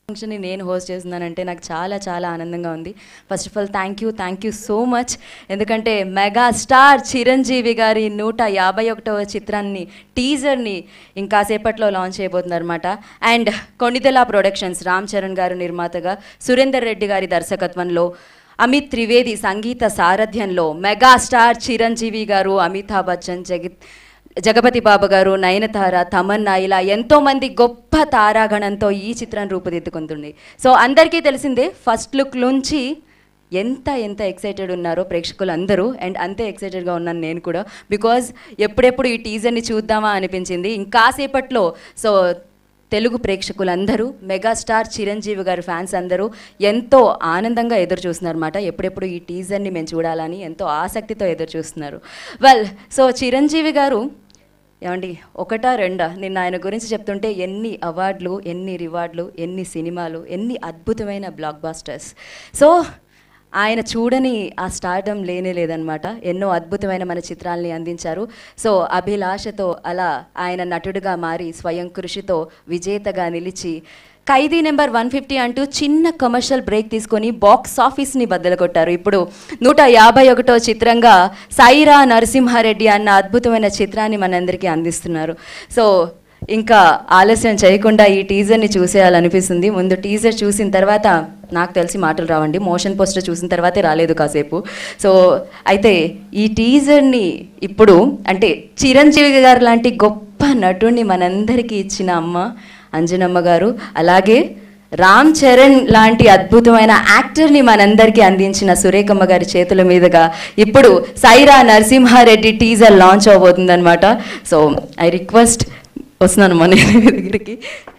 ఫంక్షన్ని నేను హోస్ట్ చేస్తున్నానంటే నాకు చాలా చాలా ఆనందంగా ఉంది first of all thank you thank you so much ఎందుకంటే మెగా స్టార్ చిరంజీవి గారి నూట యాభై ఒకటవ చిత్రాన్ని టీజర్ని ఇంకాసేపట్లో లాంచ్ చేయబోతున్నారు అనమాట అండ్ కొణిదెల ప్రొడక్షన్స్ రామ్ చరణ్ గారు నిర్మాతగా సురేందర్ రెడ్డి గారి దర్శకత్వంలో అమిత్ త్రివేది సంగీత సారథ్యంలో మెగా స్టార్ చిరంజీవి గారు అమితాబ్ బచ్చన్ జగత్ జగపతి బాబు గారు నయనతార తమన్నా ఇలా ఎంతోమంది గొప్ప తారాగణంతో ఈ చిత్రం రూపుదిద్దుకుంటుంది సో అందరికీ తెలిసిందే ఫస్ట్ లుక్ నుంచి ఎంత ఎంత ఎక్సైటెడ్ ఉన్నారో ప్రేక్షకులు అందరూ అండ్ అంతే ఎక్సైటెడ్గా ఉన్నాను నేను కూడా బికాజ్ ఎప్పుడెప్పుడు ఈ టీజర్ని చూద్దామా అనిపించింది ఇంకాసేపట్లో సో తెలుగు ప్రేక్షకులందరూ మెగాస్టార్ చిరంజీవి గారి ఫ్యాన్స్ అందరూ ఎంతో ఆనందంగా ఎదురు చూస్తున్నారు అనమాట ఎప్పుడెప్పుడు ఈ టీజర్ని మేము చూడాలని ఎంతో ఆసక్తితో ఎదురు చూస్తున్నారు వెల్ సో చిరంజీవి గారు ఏమండి ఒకటా రెండా నిన్న ఆయన గురించి చెప్తుంటే ఎన్ని అవార్డులు ఎన్ని రివార్డులు ఎన్ని సినిమాలు ఎన్ని అద్భుతమైన బ్లాక్ బాస్టర్స్ సో ఆయన చూడని ఆ స్టార్డమ్ లేనే లేదనమాట ఎన్నో అద్భుతమైన మన చిత్రాల్ని అందించారు సో అభిలాషతో అలా ఆయన నటుడిగా మారి స్వయం కృషితో విజేతగా నిలిచి ఖైదీ నెంబర్ వన్ ఫిఫ్టీ అంటూ చిన్న కమర్షియల్ బ్రేక్ తీసుకొని బాక్స్ ఆఫీస్ని బద్దలు కొట్టారు ఇప్పుడు నూట యాభై ఒకటో చిత్రంగా సైరా నరసింహారెడ్డి అన్న అద్భుతమైన చిత్రాన్ని మనందరికీ అందిస్తున్నారు సో ఇంకా ఆలస్యం చేయకుండా ఈ టీజర్ని చూసేయాలనిపిస్తుంది ముందు టీజర్ చూసిన తర్వాత నాకు తెలిసి మాటలు రావండి మోషన్ పోస్టర్ చూసిన తర్వాతే రాలేదు కాసేపు సో అయితే ఈ టీజర్ని ఇప్పుడు అంటే చిరంజీవి గారు లాంటి గొప్ప నటుడిని మనందరికీ ఇచ్చిన అమ్మ అంజనమ్మ గారు అలాగే రామ్ చరణ్ లాంటి అద్భుతమైన యాక్టర్ని మనందరికీ అందించిన సురేఖమ్మ గారి చేతుల మీదుగా ఇప్పుడు సైరా నరసింహారెడ్డి టీజర్ లాంచ్ అవబోతుందన్నమాట సో ఐ రిక్వెస్ట్ వస్తున్నాను మన దగ్గరికి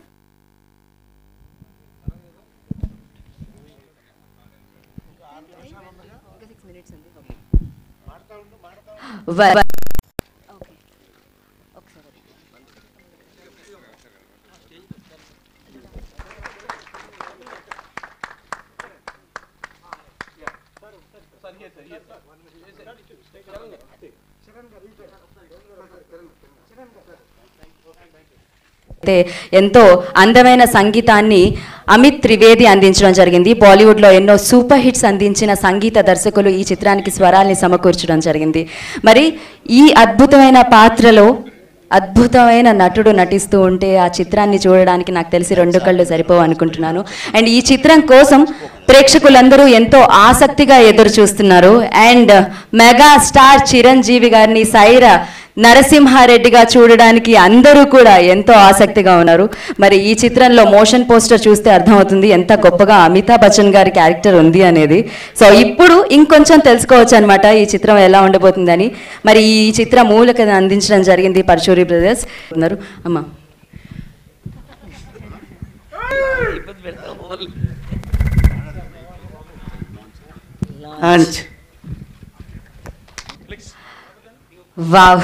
వ- అయితే ఎంతో అందమైన సంగీతాన్ని అమిత్ త్రివేది అందించడం జరిగింది బాలీవుడ్లో ఎన్నో సూపర్ హిట్స్ అందించిన సంగీత దర్శకులు ఈ చిత్రానికి స్వరాల్ని సమకూర్చడం జరిగింది మరి ఈ అద్భుతమైన పాత్రలో అద్భుతమైన నటుడు నటిస్తూ ఉంటే ఆ చిత్రాన్ని చూడడానికి నాకు తెలిసి రెండు కళ్ళు సరిపోవు అనుకుంటున్నాను అండ్ ఈ చిత్రం కోసం ప్రేక్షకులందరూ ఎంతో ఆసక్తిగా ఎదురు చూస్తున్నారు అండ్ మెగా స్టార్ చిరంజీవి గారిని సైరా నరసింహారెడ్డిగా చూడడానికి అందరూ కూడా ఎంతో ఆసక్తిగా ఉన్నారు మరి ఈ చిత్రంలో మోషన్ పోస్టర్ చూస్తే అర్థమవుతుంది ఎంత గొప్పగా అమితాబ్ బచ్చన్ గారి క్యారెక్టర్ ఉంది అనేది సో ఇప్పుడు ఇంకొంచెం తెలుసుకోవచ్చు అనమాట ఈ చిత్రం ఎలా ఉండబోతుందని మరి ఈ చిత్ర మూలకథ అందించడం జరిగింది పరచూరి బ్రదర్స్ ఉన్నారు అమ్మా launch wow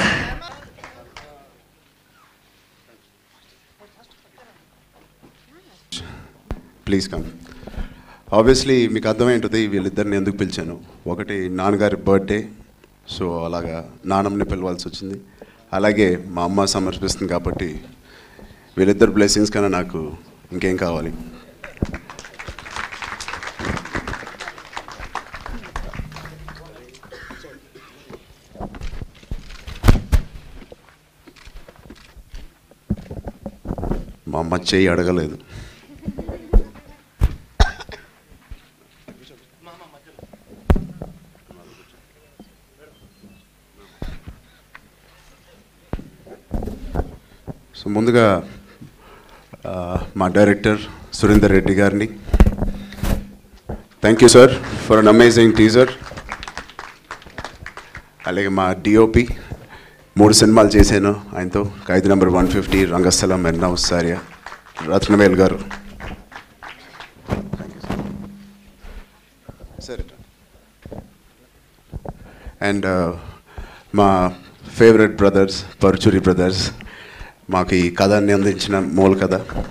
please come obviously మీకు అర్థమైంటుంది వీళ్ళిద్దరిని ఎందుకు పిలిచాను ఒకటి నాన్నగారి బర్త్డే సో అలాగా నాన్నమ్మని పిలవాల్సి వచ్చింది అలాగే మా అమ్మ సమర్పిస్తుంది కాబట్టి వీళ్ళిద్దరు బ్లెస్సింగ్స్ కన్నా నాకు ఇంకేం కావాలి మా అమ్మ చెయ్యి అడగలేదు సో ముందుగా ఆ, మా డైరెక్టర్ సురేందర్ రెడ్డి గారిని thank you sir for an amazing teaser అలాగే మా డిఓపి మూడు సినిమాలు చేశాను ఆయనతో Khaidi number one fifty Rangasthalam ఎన్నా ఉస్సారియా రత్నవేల్ గారు సరే అండ్ మా ఫేవరెట్ బ్రదర్స్ పరుచూరి బ్రదర్స్ మాకు ఈ కథని అందించిన మూల కథ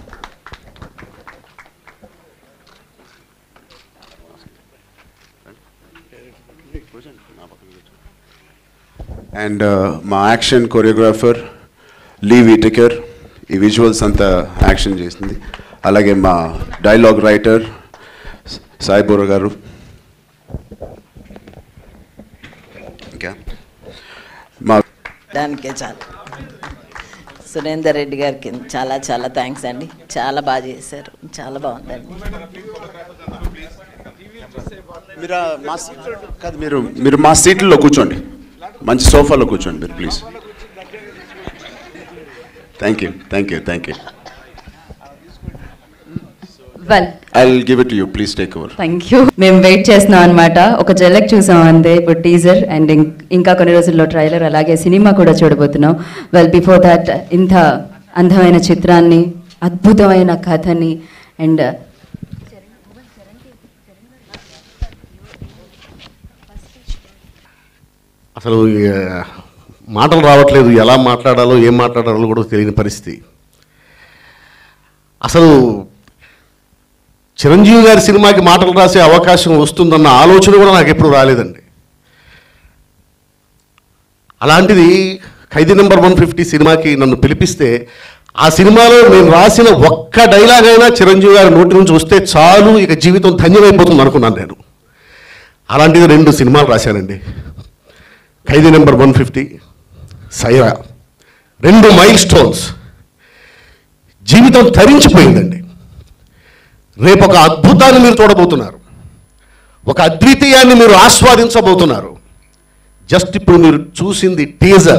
అండ్ మా యాక్షన్ కొరియోగ్రాఫర్ లీ వీటికర్ ఈ విజువల్స్ అంతా యాక్షన్ చేసింది అలాగే మా డైలాగ్ రైటర్ సాయిబూర గారు ఇంకా మా దానికే చాలు సురేందర్ రెడ్డి గారికి చాలా చాలా థ్యాంక్స్ అండి చాలా బాగా చేశారు చాలా బాగుందండి మీరు ఆ మా సీట్లో కాదు మీరు మీరు మా సీట్లలో కూర్చోండి మంచి సోఫాలో కూర్చోండి మీరు please thank you thank you thank you well I give it you please take over thank you మేము వెయిట్ చేస్తున్నాం అనమాట ఒక జలక్ చూసాం అంతే ఇప్పుడు టీజర్ అండ్ ఇంకా కొన్ని రోజుల్లో ట్రైలర్ అలాగే సినిమా కూడా చూడబోతున్నాం వెల్ బిఫోర్ దట్ ఇంత అందమైన చిత్రాన్ని అద్భుతమైన కథని అండ్ అసలు ఆ, మాటలు రావట్లేదు ఎలా మాట్లాడాలో ఏం మాట్లాడాలో కూడా తెలియని పరిస్థితి అసలు చిరంజీవి గారి సినిమాకి మాటలు రాసే అవకాశం వస్తుందన్న ఆలోచన కూడా నాకు ఎప్పుడు రాలేదండి అలాంటిది ఖైదీ నెంబర్ వన్ ఫిఫ్టీ సినిమాకి నన్ను పిలిపిస్తే ఆ సినిమాలో నేను రాసిన ఒక్క డైలాగ్ అయినా చిరంజీవి గారి నోటి నుంచి వస్తే చాలు ఇక జీవితం ధన్యమైపోతుంది అనుకున్నాను నేను అలాంటిది రెండు సినిమాలు రాశానండి Khaidi number one fifty Sye Raa రెండు మైల్ స్టోన్స్ జీవితం తరించిపోయిందండి రేపు ఒక అద్భుతాన్ని మీరు చూడబోతున్నారు ఒక అద్వితీయాన్ని మీరు ఆస్వాదించబోతున్నారు జస్ట్ ఇప్పుడు మీరు చూసింది టీజర్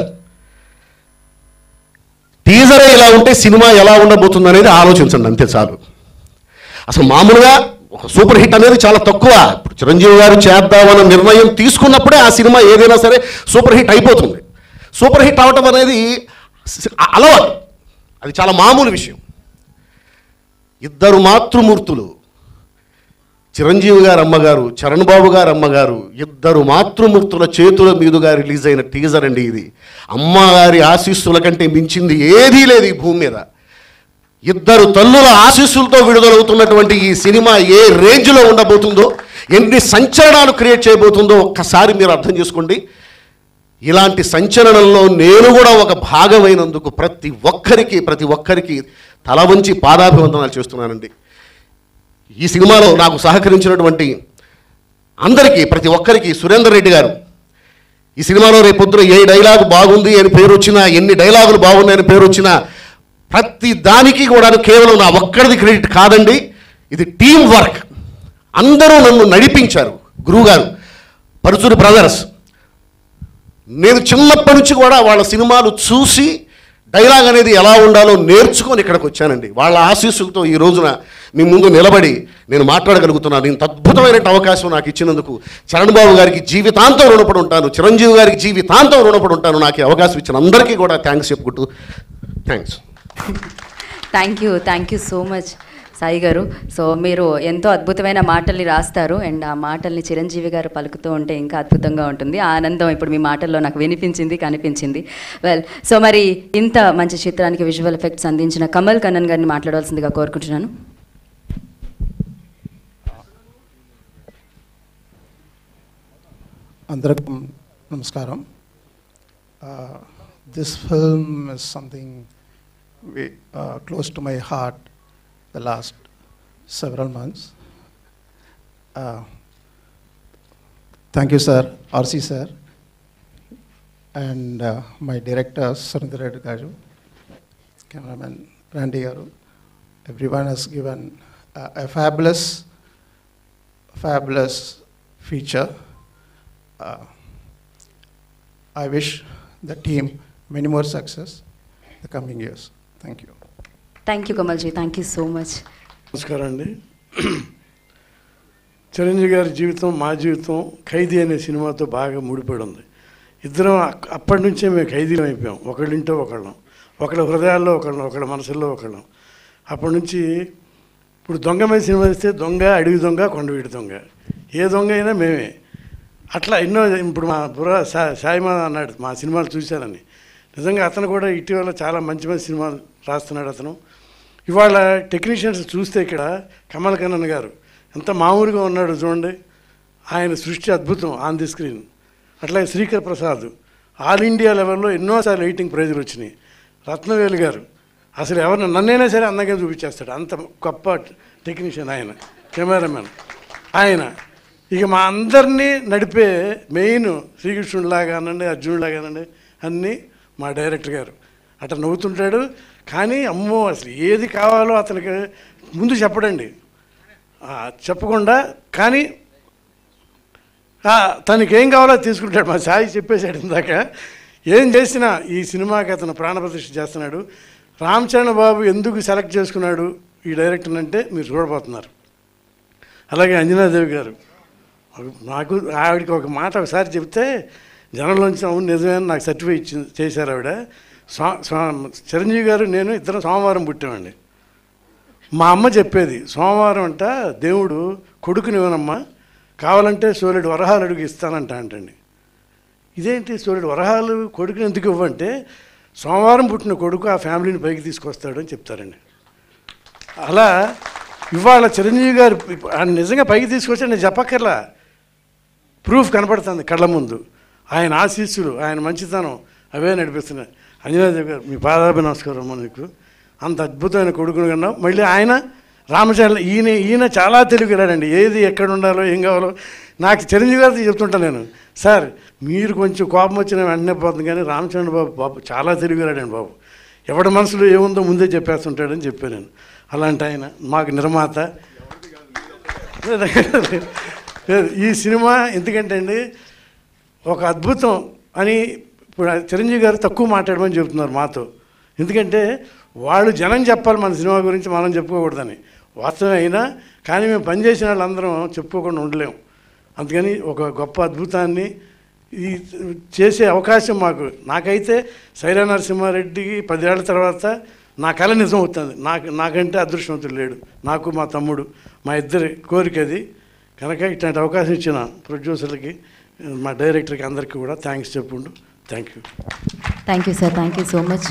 టీజరే ఇలా ఉంటే సినిమా ఎలా ఉండబోతుంది అనేది ఆలోచించండి అంతే చాలు అసలు మామూలుగా ఒక సూపర్ హిట్ అనేది చాలా తక్కువ ఇప్పుడు చిరంజీవి గారు చేద్దామన్న నిర్ణయం తీసుకున్నప్పుడే ఆ సినిమా ఏదైనా సరే సూపర్ హిట్ అయిపోతుంది సూపర్ హిట్ అవటం అనేది సి- అ- అలవాటు అది చాలా మామూలు విషయం ఇద్దరు మాతృమూర్తులు చిరంజీవి గారు అమ్మగారు చరణ్ బాబు గారు అమ్మగారు ఇద్దరు మాతృమూర్తుల చేతుల మీదుగా రిలీజ్ అయిన టీజర్ అండి ఇది అమ్మగారి ఆశీస్సుల కంటే మించింది ఏదీ లేదు ఈ భూమి మీద ఇద్దరు తల్లుల ఆశీస్సులతో విడుదలవుతున్నటువంటి ఈ సినిమా ఏ రేంజ్లో ఉండబోతుందో ఎన్ని సంచలనాలు క్రియేట్ చేయబోతుందో ఒక్కసారి మీరు అర్థం చేసుకోండి ఇలాంటి సంచలనంలో నేను కూడా ఒక భాగమైనందుకు ప్రతి ఒక్కరికి ప్రతి ఒక్కరికి తల వంచి పాదాభివందనాలు చేస్తున్నానండి ఈ సినిమాలో నాకు సహకరించినటువంటి అందరికీ ప్రతి ఒక్కరికి సురేందర్ రెడ్డి గారు ఈ సినిమాలో రేపొద్దున ఏ డైలాగ్ బాగుంది అని పేరు వచ్చినా ఎన్ని డైలాగులు బాగున్నాయని పేరు వచ్చినా ప్రతి దానికి కూడా కేవలం నా ఒక్కడిది క్రెడిట్ కాదండి ఇది టీం వర్క్ అందరూ నన్ను నడిపించారు గురువుగారు పరుచూరి బ్రదర్స్ నేను చిన్నప్పటి నుంచి కూడా వాళ్ళ సినిమాలు చూసి డైలాగ్ అనేది ఎలా ఉండాలో నేర్చుకొని ఇక్కడికి వచ్చానండి వాళ్ళ ఆశీస్సులతో ఈ రోజున మీ ముందు నిలబడి నేను మాట్లాడగలుగుతున్నాను ఇంత అద్భుతమైన అవకాశం నాకు ఇచ్చినందుకు చరణ్ బాబు గారికి జీవితాంతం రుణపడి ఉంటాను చిరంజీవి గారికి జీవితాంతం రుణపడి ఉంటాను నాకు ఈ అవకాశం ఇచ్చిన అందరికీ కూడా థ్యాంక్స్ చెప్పుకుంటూ thanks thank you thank you so much Sai garu so మీరు ఎంతో అద్భుతమైన మాటల్ని రాస్తారు అండ్ ఆ మాటల్ని చిరంజీవి గారు పలుకుతూ ఉంటే ఇంకా అద్భుతంగా ఉంటుంది ఆ ఆనందం ఇప్పుడు మీ మాటల్లో నాకు వినిపించింది కనిపించింది వెల్ సో మరి ఇంత మంచి చిత్రానికి విజువల్ ఎఫెక్ట్స్ అందించిన కమల్ కన్నన్ గారిని మాట్లాడవలసిందిగా కోరుకుంటున్నాను అందరికి నమస్కారం this film is something close to my heart the last several months thank you sir RC sir and my director Surendra Reddy garu cameraman Randy garu everyone he's given a fabulous fabulous feature. Uh, I wish the team many more success the coming years. Thank you. Thank you Kamal ji thank you so much నమస్కారం అండి చిరంజీవి గారి జీవితం మా జీవితం ఖైదీ అనే సినిమాతో బాగా ముడిపడి ఉంది ఇద్దరం అక్- అప్పటి నుంచే మేము ఖైదీలం అయిపోయాం ఒకళ్ళింటో ఒకళ్ళం ఒకళ్ళ హృదయాల్లో ఒకళ్ళం ఒకళ్ళ మనసుల్లో ఒకళ్ళం అప్పటి నుంచి ఇప్పుడు దొంగ మీద సినిమా ఇస్తే దొంగ అడవి దొంగ కొండవీడి దొంగ ఏ దొంగ అయినా మేమే అట్లా ఎన్నో ఇప్పుడు మా బుర్ర సా సాయిమా అన్నాడు మా సినిమాలు చూశానని నిజంగా అతను కూడా ఇటీవల చాలా మంచి మంచి సినిమాలు రాస్తున్నాడు అతను ఇవాళ టెక్నీషియన్స్ చూస్తే ఇక్కడ కమల్ కన్నన్ గారు ఎంత మామూలుగా ఉన్నాడు చూడండి ఆయన సృష్టి అద్భుతం ఆన్ ది స్క్రీన్ అట్లాగే శ్రీకర్ ప్రసాద్ ఆల్ ఇండియా లెవెల్లో ఎన్నోసార్లు ఎయిటింగ్ ప్రైజులు వచ్చినాయి రత్నవేలు గారు అసలు ఎవరిని నన్నైనా సరే అందంగా చూపించేస్తాడు అంత గొప్ప టెక్నీషియన్ ఆయన కెమెరామెన్ ఆయన ఇక మా అందరినీ నడిపే మెయిన్ శ్రీకృష్ణుడిలాగానండి అర్జునుడిలాగానండి అన్నీ మా డైరెక్టర్ గారు అట్లా నవ్వుతుంటాడు కానీ అమ్మో అసలు ఏది కావాలో అతనికి ముందు చెప్పడండి ఆ, చెప్పకుండా కానీ ఆ, తనకి ఏం కావాలో అది తీసుకుంటాడు మా సాయి చెప్పేశాడు ఇందాక ఏం చేసినా ఈ సినిమాకి అతను ప్రాణప్రతిష్ఠ చేస్తున్నాడు రామ్ చరణ్ బాబు ఎందుకు సెలెక్ట్ చేసుకున్నాడు ఈ డైరెక్టర్ అంటే మీరు చూడబోతున్నారు అలాగే అంజనాదేవి గారు ఒక- నాకు ఆవిడకి ఒక మాట ఒకసారి చెప్తే జనంలోంచి అవును నిజమే అని నాకు సర్టిఫికేట్ ఇచ్చింది చేశారు ఆవిడ స్వా స్వా- చిరంజీవి గారు నేను ఇద్దరం సోమవారం పుట్టామండి మా అమ్మ చెప్పేది సోమవారం అంట దేవుడు కొడుకునివ్వనమ్మా కావాలంటే సూర్యుడు వరహాలు అడుగు ఇస్తానంట అంటండి ఇదేంటి సూర్యుడు వరహాలు కొడుకుని ఎందుకు ఇవ్వంటే సోమవారం పుట్టిన కొడుకు ఆ ఫ్యామిలీని పైకి తీసుకొస్తాడు అని చెప్తారండి అలా ఇవాళ చిరంజీవి గారు ఇప్పు- ఆయన నిజంగా పైకి తీసుకొచ్చి నేను చెప్పక్కర్లా ప్రూఫ్ కనపడుతుంది కళ్ళ ముందు ఆయన ఆశీస్సులు ఆయన మంచితనం అవే నడిపిస్తున్నాయి అంజనాదేవి గారు మీ పాదాభి నమస్కారం అమ్మ నీకు అంత అద్భుతమైన కొడుకును కన్నావు మళ్ళీ ఆయన రామచంద్ర ఈయన ఈయన చాలా తెలివిరాడండి ఏది ఎక్కడ ఉండాలో ఏం కావాలో నాకు చిరంజీవి గారితో చెప్తుంటాను నేను సార్ మీరు కొంచెం కోపం వచ్చిన వెంటనే పోతుంది కానీ రామచంద్ర బాబు బాబు చాలా తెలివిరాడండి బాబు ఎవడి మనసులో ఏముందో ముందే చెప్పేస్తుంటాడని చెప్పాను నేను అలాంటి ఆయన మాకు నిర్మాత లేదు, ఈ సినిమా ఎందుకంటే అండి ఒక అద్భుతం అని ఇప్పుడు చిరంజీవి గారు తక్కువ మాట్లాడమని చెబుతున్నారు మాతో ఎందుకంటే వాళ్ళు జనం చెప్పాలి మన సినిమా గురించి మనం చెప్పుకోకూడదని వాస్తవం అయినా కానీ మేము పనిచేసిన వాళ్ళందరం చెప్పుకోకుండా ఉండలేము అందుకని ఒక గొప్ప అద్భుతాన్ని ఈ చేసే అవకాశం మాకు నాకైతే సైరా నరసింహారెడ్డికి పదేళ్ల తర్వాత నా కళ నిజం అవుతుంది నాకు నాకంటే అదృష్టవంతుడు లేడు నాకు మా తమ్ముడు మా ఇద్దరి కోరిక అది కనుక ఇట్లాంటి అవకాశం ఇచ్చిన ప్రొడ్యూసర్లకి మా డైరెక్టర్కి అందరికీ కూడా థ్యాంక్స్ చెప్పుండు thank you thank you sir thank you so much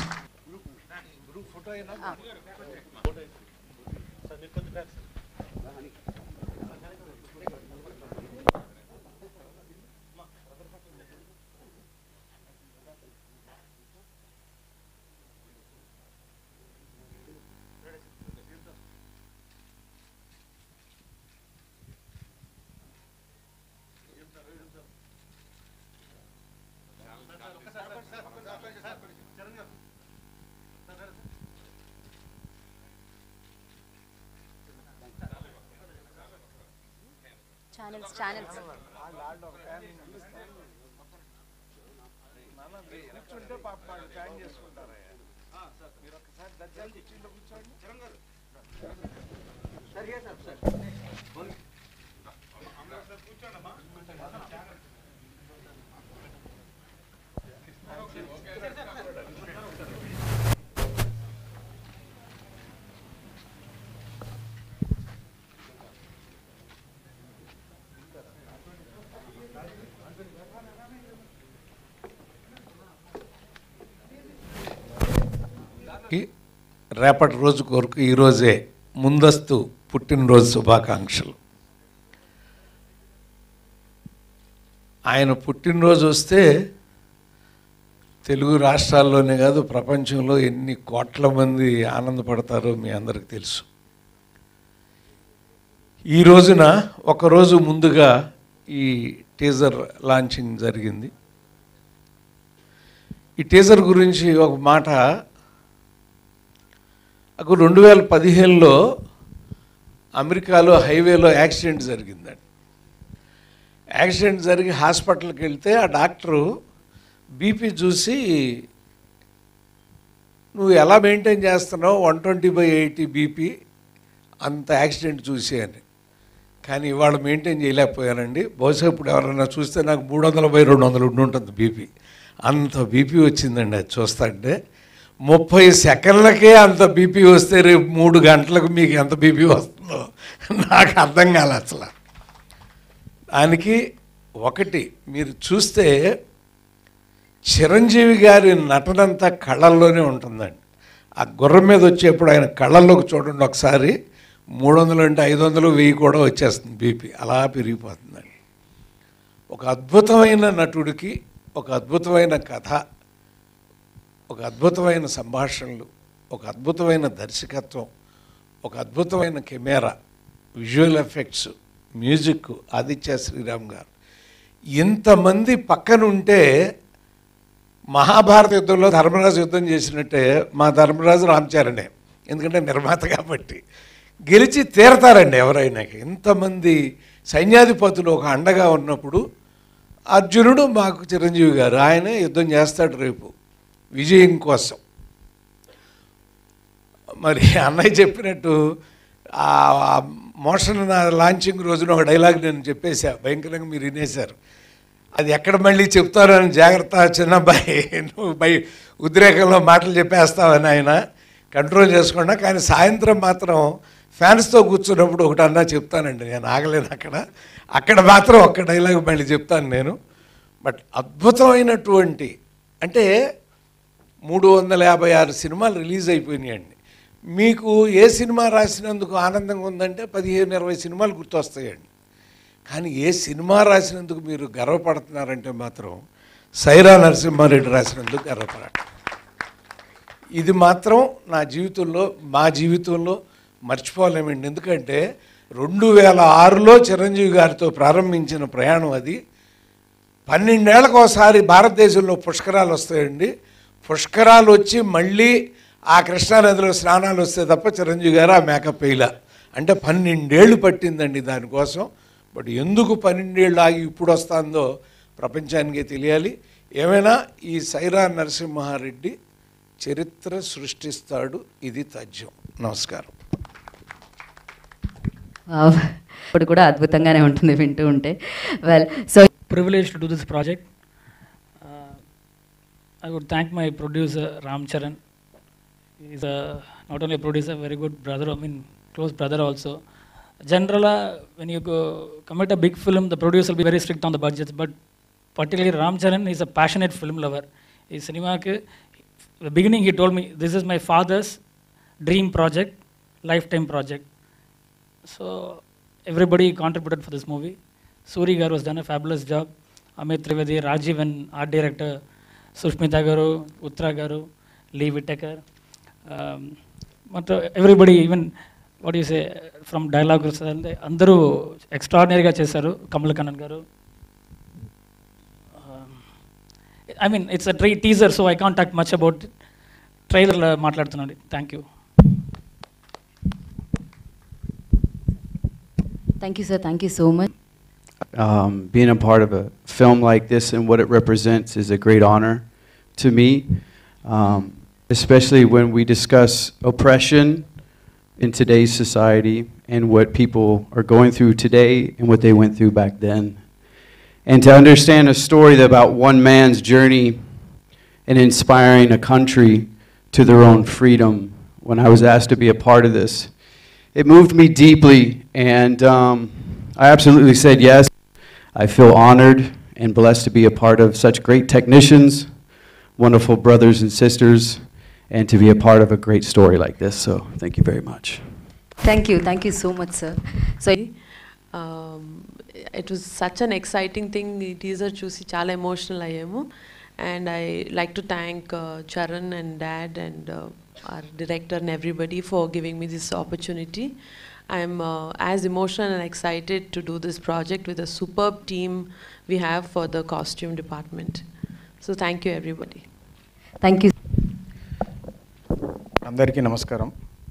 channels channels కి రేపటి రోజు కొరకు ఈరోజే ముందస్తు పుట్టినరోజు శుభాకాంక్షలు ఆయన పుట్టినరోజు వస్తే తెలుగు రాష్ట్రాల్లోనే కాదు ప్రపంచంలో ఎన్ని కోట్ల మంది ఆనందపడతారో మీ అందరికి తెలుసు ఈ రోజున ఒకరోజు ముందుగా ఈ టీజర్ లాంచింగ్ జరిగింది ఈ టీజర్ గురించి ఒక మాట నాకు రెండు వేల పదిహేనులో అమెరికాలో హైవేలో యాక్సిడెంట్ జరిగిందండి యాక్సిడెంట్ జరిగి హాస్పిటల్కి వెళ్తే ఆ డాక్టరు బీపీ చూసి నువ్వు ఎలా మెయింటైన్ చేస్తున్నావు one twenty by eighty BP అంత యాక్సిడెంట్ చూసి అని కానీ ఇవాళ మెయింటైన్ చేయలేకపోయానండి బహుశా ఇప్పుడు ఎవరైనా చూస్తే నాకు మూడు వందల బై రెండు వందలు ఉండి ఉంటుంది బీపీ అంత బీపీ వచ్చిందండి అది చూస్తుంటే ముప్పై సెకండ్లకే అంత బీపీ వస్తే రేపు మూడు గంటలకు మీకు ఎంత బీపీ వస్తుందో నాకు అర్థం కాలే అసలు దానికి ఒకటి మీరు చూస్తే చిరంజీవి గారి నటనంతా కళ్ళల్లోనే ఉంటుందండి ఆ గుర్రం మీద వచ్చేప్పుడు ఆయన కళ్ళల్లోకి చూడండి ఒకసారి మూడు వందలు అంటే ఐదు వందలు వెయ్యి కూడా వచ్చేస్తుంది బీపీ అలా పెరిగిపోతుందండి ఒక అద్భుతమైన నటుడికి ఒక అద్భుతమైన కథ ఒక అద్భుతమైన సంభాషణలు ఒక అద్భుతమైన దర్శకత్వం ఒక అద్భుతమైన camera visual effects music Aditya Sriram garu ఇంతమంది పక్కనుంటే మహాభారత యుద్ధంలో ధర్మరాజు యుద్ధం చేసినట్టే మా ధర్మరాజు రామచరణే ఎందుకంటే నిర్మాత కాబట్టి గెలిచి తీరతారండి ఎవరైనా ఇంతమంది సైన్యాధిపతులు ఒక అండగా ఉన్నప్పుడు అర్జునుడు మాకు చిరంజీవి గారు ఆయనే యుద్ధం చేస్తాడు రేపు విజయం కోసం మరి అన్నయ్య చెప్పినట్టు ఆ మోషన్ లాంచింగ్ రోజున ఒక డైలాగ్ నేను చెప్పేశా భయంకరంగా మీరు వినేశారు అది ఎక్కడ మళ్ళీ చెప్తారని జాగ్రత్త చిన్నబ్బాయి నువ్వు బై ఉద్రేకంలో మాటలు చెప్పేస్తావని ఆయన కంట్రోల్ చేసుకున్నా కానీ సాయంత్రం మాత్రం ఫ్యాన్స్తో కూర్చున్నప్పుడు ఒకటి అన్నా చెప్తానండి నేను ఆగలేను అక్కడ అక్కడ మాత్రం ఒక్క డైలాగ్ మళ్ళీ చెప్తాను నేను బట్ అద్భుతమైనటువంటి అంటే మూడు వందల యాభై ఆరు సినిమాలు రిలీజ్ అయిపోయినాయండి మీకు ఏ సినిమా రాసినందుకు ఆనందంగా ఉందంటే పదిహేను ఇరవై సినిమాలు గుర్తొస్తాయండి కానీ ఏ సినిమా రాసినందుకు మీరు గర్వపడుతున్నారంటే మాత్రం సైరా నరసింహారెడ్డి రాసినందుకు గర్వపడాలి ఇది మాత్రం నా జీవితంలో మా జీవితంలో మర్చిపోలేమండి ఎందుకంటే రెండు వేల ఆరులో చిరంజీవి గారితో ప్రారంభించిన ప్రయాణం అది పన్నెండేళ్లకు ఒకసారి భారతదేశంలో పుష్కరాలు వస్తాయండి పుష్కరాలు వచ్చి మళ్ళీ ఆ కృష్ణానదిలో స్నానాలు వస్తే తప్ప చిరంజీవి గారు ఆ మేకప్ వేయలా అంటే పన్నెండేళ్ళు పట్టిందండి దానికోసం బట్ ఎందుకు పన్నెండేళ్ళు ఆగి ఇప్పుడు వస్తుందో ప్రపంచానికే తెలియాలి ఏమైనా ఈ సైరా నరసింహారెడ్డి చరిత్ర సృష్టిస్తాడు ఇది తథ్యం నమస్కారం Wow. ఇప్పుడు కూడా అద్భుతంగానే ఉంటుంది వింటూ ఉంటే well so privileged to do this project. Uh, I would thank my producer Ram Charan. He's a, not only a producer, very good brother. I mean, close brother also. General, uh, when you go commit a big film, the producer will be very strict on the budgets. But particularly Ram Charan is a passionate film lover. His cinema, ke- the beginning he told me, this is my father's dream project, lifetime project. So everybody contributed for this movie. Suri Garu has done a fabulous job. Amit Trivedi, Rajiv and art director, Sushmita Garu, Uttara Garu, Lee Whittaker. Um, but uh, everybody, even what do you say, from dialogue, అందరూ ఎక్స్ట్రాడినరీగా చేశారు Kamal Kannan garu I mean it's a try teaser so I can't talk much about ట్రైలర్లో మాట్లాడుతున్నాను thank you thank you sir thank you so much um, being a part of a film like this and what it represents is a great honor to me, um, especially when we discuss oppression in today's society and what people are going through today and what they went through back then. And to understand a story about one man's journey in inspiring a country to their own freedom when I was asked to be a part of this. It moved me deeply, and um, I absolutely said yes. I feel honored and blessed to be a part of such great technicians, wonderful brothers and sisters, and to be a part of a great story like this. So, thank you very much. Thank you thank you so much sir so um, it was such an exciting thing ఈ teaser చూసి చాలా emotional అయ్యాము and I like to thank Charan and dad and our director and everybody for giving me this opportunity I'm as emotional and excited to do this project with a super team we have for the costume department so thank you everybody thank you అందరికీ నమస్కారం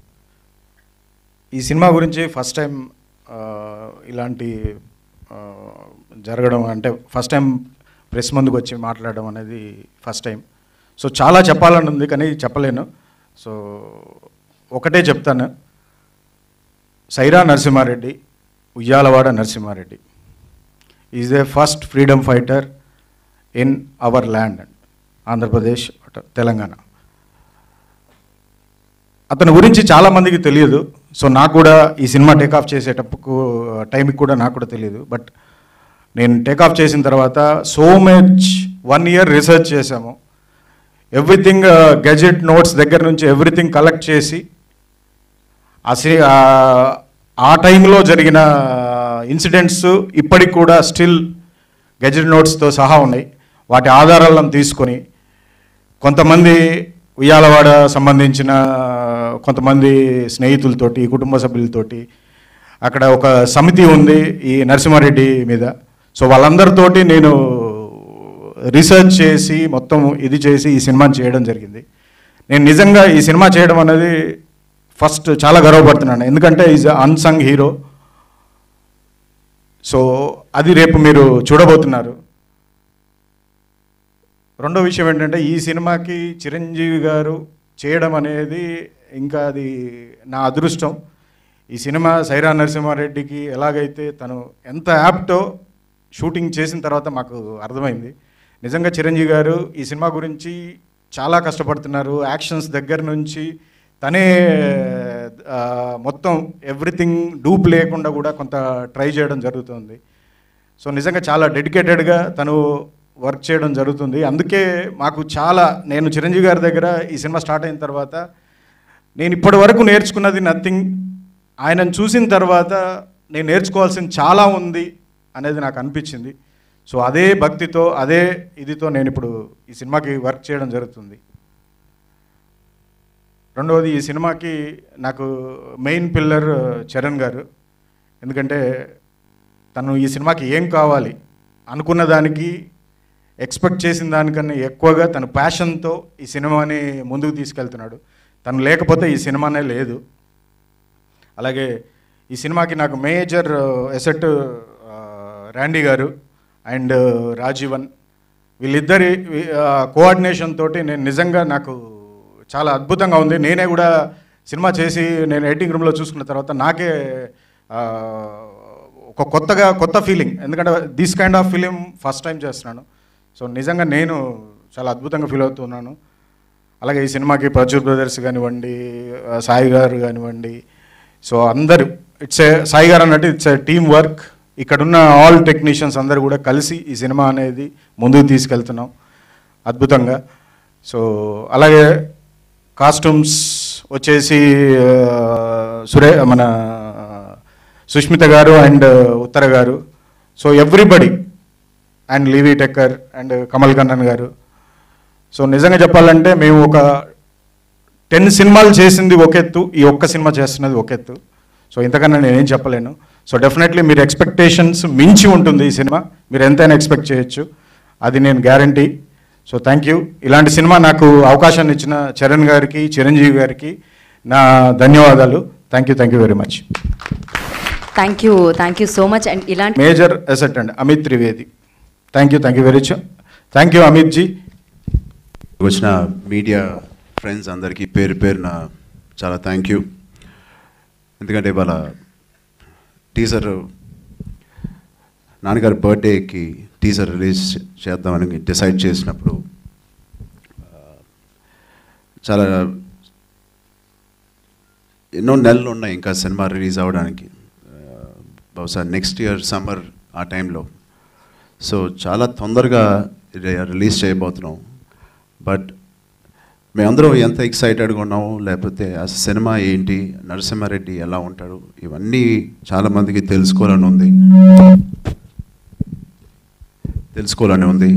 ఈ cinema గురించి first time ఆ, ఇలాంటి ఆ, జరగడం అంటే first time press ముందుకు వచ్చి మాట్లాడడం అనేది ఫస్ట్ టైం సో చాలా చెప్పాలని ఉంది కానీ చెప్పలేను సో ఒకటే చెప్తాను Sye Raa Narasimha Reddy Uyyalawada Narasimha Reddy is a first freedom fighter in our land Andhra Pradesh Telangana అతని గురించి చాలామందికి తెలియదు సో నాకు కూడా ఈ సినిమా టేకాఫ్ చేసేటప్పుడు టైంకి కూడా నాకు కూడా తెలియదు బట్ నేను టేకాఫ్ చేసిన తర్వాత so much one year research చేశాము ఎవ్రీథింగ్ గెజెట్ నోట్స్ దగ్గర నుంచి ఎవ్రీథింగ్ కలెక్ట్ చేసి ఆ సి- ఆ- ఆ టైంలో జరిగిన ఇన్సిడెంట్స్ ఇప్పటికి కూడా స్టిల్ గెజెట్ నోట్స్తో సహా ఉన్నాయి వాటి ఆధారాలను తీసుకొని కొంతమంది ఉయ్యాలవాడ సంబంధించిన కొంతమంది స్నేహితులతోటి కుటుంబ సభ్యులతోటి అక్కడ ఒక సమితి ఉంది ఈ నరసింహారెడ్డి మీద సో వాళ్ళందరితోటి నేను రీసెర్చ్ చేసి మొత్తం ఇది చేసి ఈ సినిమాని చేయడం జరిగింది నేను నిజంగా ఈ సినిమా చేయడం అనేది ఫస్ట్ చాలా గర్వపడుతున్నాను ఎందుకంటే ఈజ్ అన్సంగ్ హీరో సో అది రేపు మీరు చూడబోతున్నారు రెండో విషయం ఏంటంటే ఈ సినిమాకి చిరంజీవి గారు చేయడం అనేది ఇంకా అది నా అదృష్టం ఈ సినిమా సైరా నరసింహారెడ్డికి ఎలాగైతే తను ఎంత యాప్టో షూటింగ్ చేసిన తర్వాత మాకు అర్థమైంది నిజంగా చిరంజీవి గారు ఈ సినిమా గురించి చాలా కష్టపడుతున్నారు యాక్షన్స్ దగ్గర నుంచి తనే ఆ, మొత్తం ఎవ్రీథింగ్ డూప్ లేకుండా కూడా కొంత ట్రై చేయడం జరుగుతుంది సో నిజంగా చాలా డెడికేటెడ్గా తను వర్క్ చేయడం జరుగుతుంది అందుకే మాకు చాలా నేను చిరంజీవి గారి దగ్గర ఈ సినిమా స్టార్ట్ అయిన తర్వాత నేను ఇప్పటి వరకు నేర్చుకున్నది నథింగ్ ఆయనను చూసిన తర్వాత నేను నేర్చుకోవాల్సింది చాలా ఉంది అనేది నాకు అనిపించింది సో అదే భక్తితో అదే ఇదితో నేను ఇప్పుడు ఈ సినిమాకి వర్క్ చేయడం జరుగుతుంది రెండవది ఈ సినిమాకి నాకు మెయిన్ పిల్లర్ చరణ్ గారు ఎందుకంటే తను ఈ సినిమాకి ఏం కావాలి అనుకున్న దానికి ఎక్స్పెక్ట్ చేసిన దానికన్నా ఎక్కువగా తన ప్యాషన్తో ఈ సినిమాని ముందుకు తీసుకెళ్తున్నాడు తను లేకపోతే ఈ సినిమానే లేదు అలాగే ఈ సినిమాకి నాకు major asset Randy garu and Rajeevan వీళ్ళిద్దరి కోఆర్డినేషన్ తోటి నేను నిజంగా నాకు చాలా అద్భుతంగా ఉంది నేనే కూడా సినిమా చేసి నేను ఎడిటింగ్ రూమ్లో చూసుకున్న తర్వాత నాకే ఆ, ఒక కొత్తగా కొత్త ఫీలింగ్ ఎందుకంటే this kind of film first time చేస్తున్నాను సో నిజంగా నేను చాలా అద్భుతంగా ఫీల్ అవుతున్నాను అలాగే ఈ సినిమాకి ప్రచుర్ బ్రదర్స్ కానివ్వండి ఆ, సాయి గారు కానివ్వండి సో అందరూ ఇట్స్ ఏ సాయి గారు అన్నట్టు ఇట్స్ ఏ టీమ్ వర్క్ ఇక్కడున్న ఆల్ టెక్నీషియన్స్ అందరూ కూడా కలిసి ఈ సినిమా అనేది ముందుకు తీసుకెళ్తున్నాం అద్భుతంగా సో అలాగే కాస్ట్యూమ్స్ వచ్చేసి ఆ, సురే మన సుష్మిత గారు and Uttara garu so everybody and Lee Whittaker and Kamal Kannan garu so నిజంగా చెప్పాలంటే మేము ఒక టెన్ సినిమాలు చేసింది ఒక ఎత్తు ఈ ఒక్క సినిమా చేస్తున్నది ఒక ఎత్తు సో ఇంతకన్నా నేనేం చెప్పలేను సో డెఫినెట్లీ మీరు ఎక్స్పెక్టేషన్స్ మించి ఉంటుంది ఈ సినిమా మీరు ఎంతైనా ఎక్స్పెక్ట్ చేయొచ్చు అది నేను గ్యారంటీ సో థ్యాంక్ యూ ఇలాంటి సినిమా నాకు అవకాశాన్ని ఇచ్చిన చరణ్ గారికి చిరంజీవి గారికి నా ధన్యవాదాలు thank you thank you very much thank you thank you so much and ఇలాంటి మేజర్ అసెట్ అండి Amit Trivedi thank you thank you very much thank you Amit ji వచ్చిన మీడియా ఫ్రెండ్స్ అందరికీ పేరు పేరున చాలా థ్యాంక్ యూ ఎందుకంటే ఇవాళ టీజర్ నాన్నగారి బర్త్డేకి టీజర్ రిలీజ్ చేద్దామని డిసైడ్ చేసినప్పుడు ఆ, చాలా ఎన్నో నెలలు ఉన్నాయి ఇంకా సినిమా రిలీజ్ అవ్వడానికి ఆ, బహుశా నెక్స్ట్ ఇయర్ సమ్మర్ ఆ టైంలో సో చాలా తొందరగా రి- రిలీజ్ చేయబోతున్నాం బట్ మేమందరం ఎంత ఎక్సైటెడ్గా ఉన్నాము లేకపోతే ఆ సినిమా ఏంటి నరసింహారెడ్డి ఎలా ఉంటాడు ఇవన్నీ చాలామందికి తెలుసుకోవాలని ఉంది తెలుసుకోవాలని ఉంది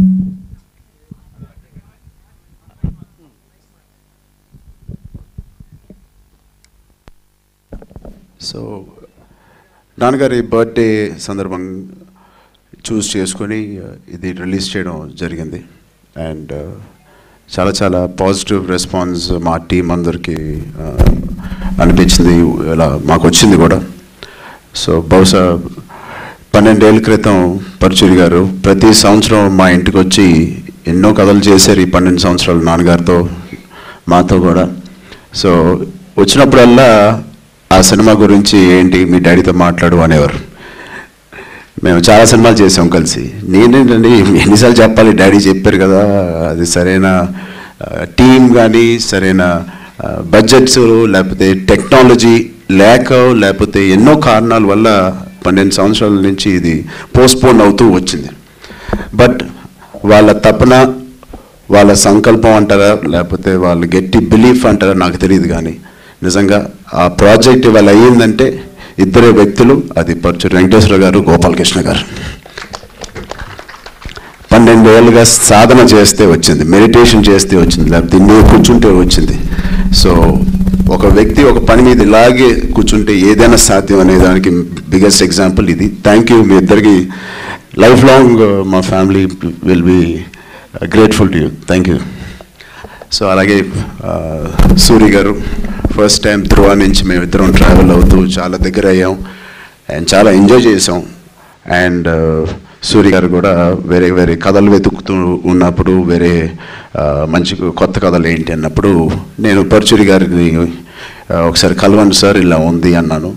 సో నాన్నగారి బర్త్డే సందర్భం చూస్ చేసుకొని uh, ఇది రిలీజ్ చేయడం జరిగింది అండ్ చాలా చాలా పాజిటివ్ రెస్పాన్స్ మా టీం అందరికీ uh, అనిపించింది ఇలా మాకు వచ్చింది కూడా సో బహుశా పన్నెండేళ్ల క్రితం పరుచూరి గారు ప్రతి సంవత్సరం మా ఇంటికి వచ్చి ఎన్నో కథలు చేశారు ఈ పన్నెండు సంవత్సరాలు నాన్నగారితో మాతో కూడా సో వచ్చినప్పుడల్లా ఆ సినిమా గురించి ఏంటి మీ డాడీతో మాట్లాడు అనేవారు మేము చాలా సినిమాలు చేసాం కలిసి నేనేంటండి ఎన్నిసార్లు చెప్పాలి డాడీ చెప్పారు కదా అది సరైన టీం కానీ సరైన బడ్జెట్స్ లేకపోతే టెక్నాలజీ లేక లేకపోతే ఎన్నో కారణాల వల్ల పన్నెండు సంవత్సరాల నుంచి ఇది పోస్ట్పోన్ అవుతూ వచ్చింది బట్ వాళ్ళ తపన వాళ్ళ సంకల్పం అంటారా లేకపోతే వాళ్ళ గట్టి బిలీఫ్ అంటారా నాకు తెలియదు కానీ నిజంగా ఆ ప్రాజెక్ట్ ఇవాళ అయ్యిందంటే ఇద్దరే వ్యక్తులు అది పరచూరు వెంకటేశ్వర గారు గోపాలకృష్ణ గారు పన్నెండు రెండేళ్లుగా సాధన చేస్తే వచ్చింది మెడిటేషన్ చేస్తే వచ్చింది లేకపోతే నువ్వు కూర్చుంటే వచ్చింది సో ఒక వ్యక్తి ఒక పని మీద ఇలాగే కూర్చుంటే ఏదైనా సాధ్యం అనే దానికి బిగ్గెస్ట్ ఎగ్జాంపుల్ ఇది థ్యాంక్ యూ మీ ఇద్దరికి లైఫ్ లాంగ్ మా family will be grateful to you thank you so అలాగే ఆ, సూరి గారు ఫస్ట్ టైం ధ్రువ నుంచి మేము ఇద్దరం ట్రావెల్ అవుతూ చాలా దగ్గర అయ్యాం అండ్ చాలా ఎంజాయ్ చేసాం అండ్ సూరి గారు కూడా వేరే వేరే కథలు వెతుకుతూ ఉన్నప్పుడు వేరే ఆ, మంచి కొత్త కథలు ఏంటి అన్నప్పుడు నేను పరుచూరి గారిని ఆ, ఒకసారి కలవండి సార్ ఇలా ఉంది అన్నాను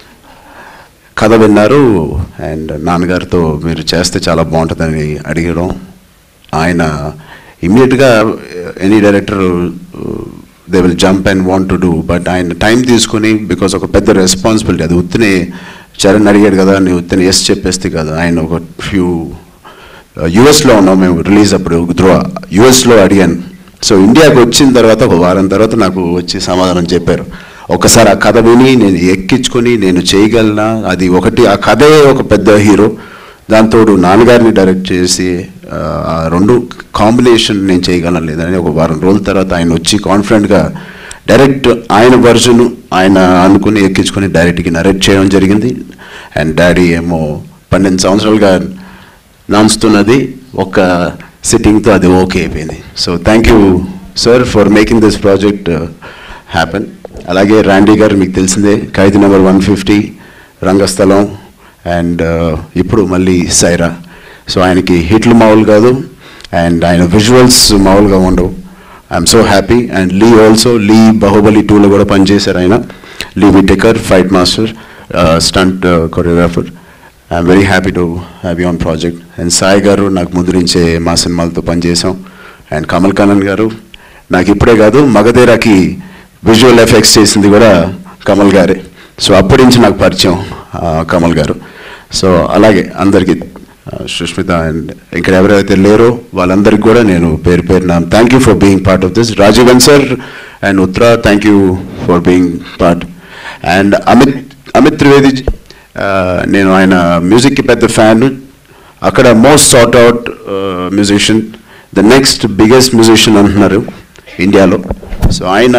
కథ విన్నారు అండ్ నాన్నగారితో మీరు చేస్తే చాలా బాగుంటుందని అడిగడం ఆయన ఇమ్మీడియట్గా any director they will jump and want to do but ఆయన టైం తీసుకుని బికాస్ ఒక పెద్ద రెస్పాన్సిబిలిటీ అది ఉత్తినే చరణ్ అడిగాడు కదా నేను ఉత్తిని ఎస్ చెప్పేస్తే కదా ఆయన ఒక ఫ్యూ యుఎస్లో ఉన్నాం మేము రిలీజ్ అప్పుడు ధ్రువ యుఎస్లో అడిగాను సో ఇండియాకి వచ్చిన తర్వాత ఒక వారం తర్వాత నాకు వచ్చి సమాధానం చెప్పారు ఒకసారి ఆ కథ విని నేను ఎక్కించుకొని నేను చేయగలనా అది ఒకటి ఆ కథే ఒక పెద్ద హీరో దాంతోడు నాన్నగారిని డైరెక్ట్ చేసి ఆ, ఆ రెండు కాంబినేషన్ నేను చేయగలను లేదని ఒక వారం రోజుల తర్వాత ఆయన వచ్చి కాన్ఫిడెంట్గా డైరెక్ట్ ఆయన వర్జన్ ఆయన అనుకుని ఎక్కించుకొని డైరెక్ట్కి నరేట్ చేయడం జరిగింది అండ్ డాడీ ఏమో పన్నెండు సంవత్సరాలుగా నాన్స్తున్నది ఒక సిట్టింగ్తో అది ఓకే అయిపోయింది so thank you sir for making this project happen అలాగే రాండీ గారు మీకు తెలిసిందే Khaidi number one fifty Rangasthalam and ఇప్పుడు మళ్ళీ సైరా సో ఆయనకి హిట్లు మామూలు కాదు అండ్ ఆయన విజువల్స్ మామూలుగా ఉండవు I'm so happy and Lee also Lee Baahubali టూలో కూడా పనిచేశారు ఆయన Lee Whittaker fight master stunt choreographer I'm very happy to have you on project and Sai garu నాకు ముందు నుంచే మా సినిమాలతో పనిచేసాం అండ్ కమల్ కన్నన్ గారు నాకు ఇప్పుడే కాదు మగధీరాకి విజువల్ ఎఫెక్ట్స్ చేసింది కూడా కమల్ గారే సో అప్పటి నుంచి నాకు పరిచయం ఆ, కమల్ గారు సో అలాగే అందరికీ ఆ, సుష్మిత అండ్ ఇక్కడ ఎవరైతే లేరో వాళ్ళందరికీ కూడా నేను పేరు పేరున thank you for being part of this Rajeevan sir and Uttara thank you for being part and Amit Amit Trivedi ఆ, నేను ఆయన మ్యూజిక్కి పెద్ద ఫ్యాన్ అక్కడ most sought out musician the next biggest musician అంటున్నారు ఇండియాలో సో ఆయన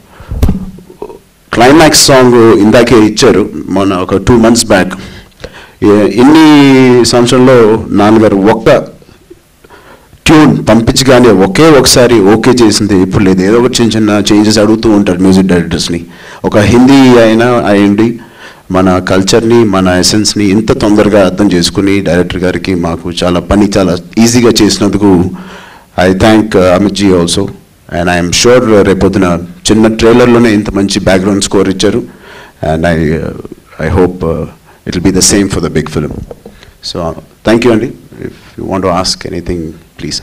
క్లైమాక్స్ సాంగ్ ఇందాకే ఇచ్చారు మొన్న ఒక టూ మంత్స్ బ్యాక్ ఇన్ని సంవత్సరంలో నాన్నగారు ఒక్క ట్యూన్ పంపించగానే ఒకే ఒకసారి ఓకే చేసింది ఇప్పుడు లేదు ఏదో ఒక చిన్న చిన్న చేంజెస్ అడుగుతూ ఉంటారు మ్యూజిక్ డైరెక్టర్స్ని ఒక హిందీ అయినా అయ్యండి మన కల్చర్ని మన ఎసెన్స్ని ఇంత తొందరగా అర్థం చేసుకుని డైరెక్టర్ గారికి మాకు చాలా పని చాలా ఈజీగా చేసినందుకు I thank Amit ji also and I'm sure రేపొద్దున చిన్న ట్రైలర్లోనే ఇంత మంచి బ్యాక్గ్రౌండ్ స్కోర్ ఇచ్చారు and I I hope it will be the same for the big film so thank you అండి if you want ask anything please